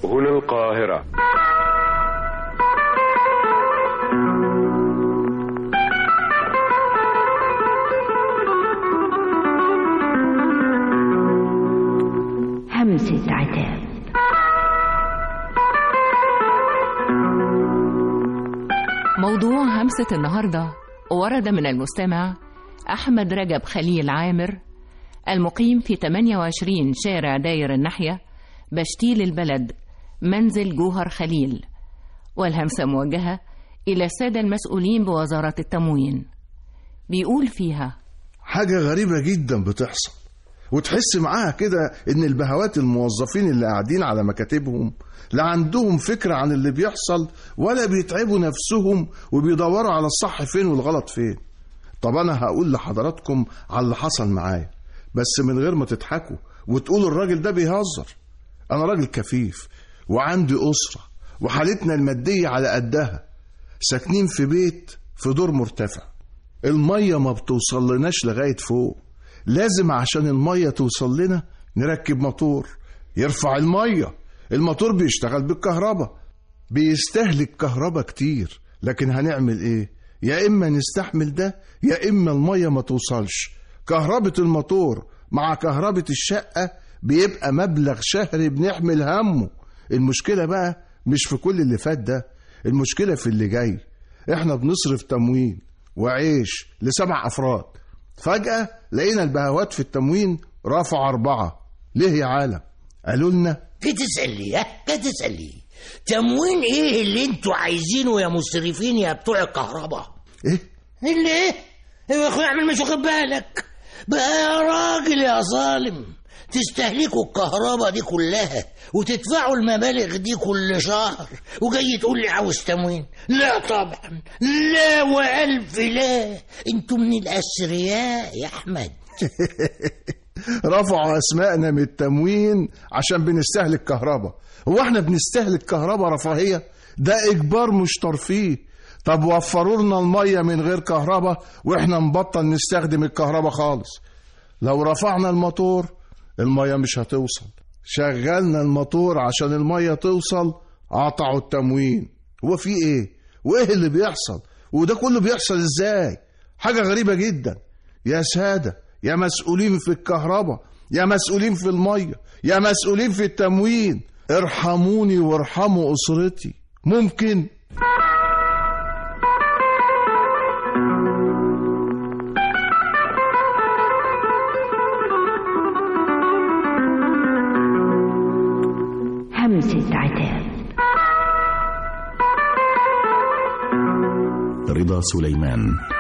هنا القاهرة همسة عتاب موضوع همسة النهاردة ورد من المستمع أحمد رجب خليل عامر المقيم في 28 شارع داير الناحية بشتيل البلد منزل جوهر خليل والهمسة موجهة إلى السادة المسؤولين بوزارة التموين بيقول فيها حاجة غريبة جدا بتحصل وتحس معاها كده ان البهوات الموظفين اللي قاعدين على مكاتبهم لا عندهم فكرة عن اللي بيحصل ولا بيتعبوا نفسهم وبيدوروا على الصح فين والغلط فين طب انا هقول لحضراتكم على اللي حصل معايا بس من غير ما تضحكوا وتقولوا الراجل ده بيهزر انا راجل كفيف وعندي اسرة وحالتنا المادية على قدها ساكنين في بيت في دور مرتفع المية ما بتوصل لناش لغاية فوق لازم عشان المية توصل لنا نركب موتور يرفع المية الموتور بيشتغل بالكهرباء بيستهلك كهرباء كتير لكن هنعمل ايه يا اما نستحمل ده يا اما المية ما توصلش كهربة الموتور مع كهربة الشقة بيبقى مبلغ شهري بنحمل همه المشكلة بقى مش في كل اللي فات ده المشكلة في اللي جاي احنا بنصرف تموين وعيش لسبع افراد فجأة لقينا البهوات في التموين رفع أربعة ليه يا عالم قالوا لنا تسأل لي ها تسأل لي تموين ايه اللي انتوا عايزينه يا مسرفين يا بتوع الكهرباء ايه اللي ايه يا اخويا اعمل مش واخد بالك بقى يا راجل يا ظالم تستهلكوا الكهرباء دي كلها وتدفعوا المبالغ دي كل شهر وجاي تقول لي عاوز تموين لا طبعا لا والف لا انتوا من الاثرياء يا احمد رفعوا أسمائنا من التموين عشان بنستهلك كهرباء هو احنا بنستهلك كهرباء رفاهية ده إجبار مش ترفيه طب وفروا لنا المية من غير كهرباء واحنا نبطل نستخدم الكهرباء خالص لو رفعنا الموتور المية مش هتوصل شغلنا الموتور عشان المية توصل قطعوا التموين هو في ايه وايه اللي بيحصل وده كله بيحصل ازاي حاجة غريبة جدا يا سادة يا مسؤولين في الكهرباء يا مسؤولين في المية يا مسؤولين في التموين ارحموني وارحموا أسرتي ممكن همسة عتاب رضا سليمان